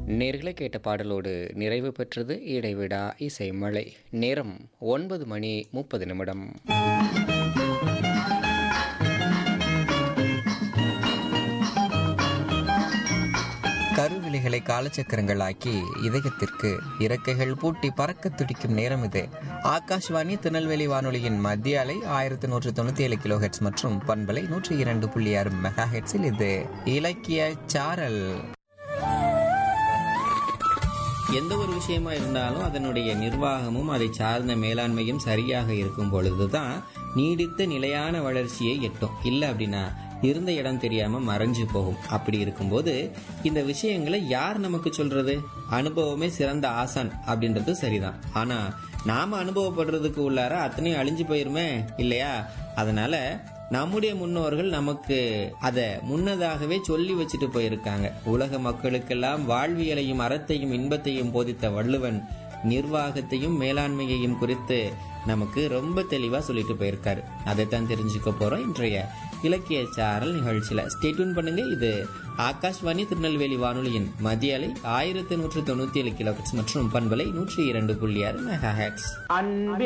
நேர்களை கேட்ட பாடலோடு நிறைவு பெற்றது இடைவிடா இசை மழை நேரம் ஒன்பது மணி முப்பது நிமிடம் கருவிழிகளை காலச்சக்கரங்களாக்கி இதயத்திற்கு இறக்கைகள் பூட்டி பறக்க துடிக்கும் நேரம் இது ஆகாஷ்வாணி திருநெல்வேலி வானொலியின் மத்திய அலை ஆயிரத்தி நூற்று தொண்ணூத்தி ஏழு கிலோ ஹெட்ஸ் மற்றும் பண்பலை நூற்றி இரண்டு புள்ளி ஆறு மெகா ஹெட்ஸில் இது இலக்கிய சாரல் எந்த ஒரு விஷயமா இருந்தாலும் அதனுடைய நிர்வாகமும் அதை சார்ந்த மேலாண்மையும் சரியாக இருக்கும் பொழுதுதான் நீடித்த நிலையான வளர்ச்சியை எட்டும் இல்லை அப்படின்னா இருந்த இடம் தெரியாம மறைஞ்சு போகும் அப்படி இருக்கும்போது இந்த விஷயங்களை யார் நமக்கு சொல்றது அனுபவமே சிறந்த ஆசான் அப்படின்றது சரிதான் ஆனா நாம அனுபவப்படுறதுக்கு உள்ளார அத்தனையும் அழிஞ்சு போயிருமே இல்லையா அதனால நம்முடைய முன்னோர்கள் நமக்கு அதை முன்னதாகவே சொல்லி வச்சுட்டு போயிருக்காங்க உலக மக்களுக்கெல்லாம் வாழ்வியலையும் அறத்தையும் இன்பத்தையும் போதித்த வள்ளுவன் நிர்வாகத்தையும் மேலாண்மையையும் குறித்து நமக்கு ரொம்ப தெளிவா சொல்லிட்டு போயிருக்காரு அதைத்தான் தெரிஞ்சுக்க போறோம் இன்றைய இலக்கிய சாரல் நிகழ்ச்சியில ஸ்டேட்யூன் பண்ணுங்க இது ஆகாஷ்வாணி திருநெல்வேலி வானொலியின் மத்திய அலை ஆயிரத்தி நூற்று தொண்ணூத்தி ஏழு கிலோ மற்றும் பண்பலை நூற்றி இரண்டு புள்ளி ஆறு மெகா ஹெட்ஸ் அன்பே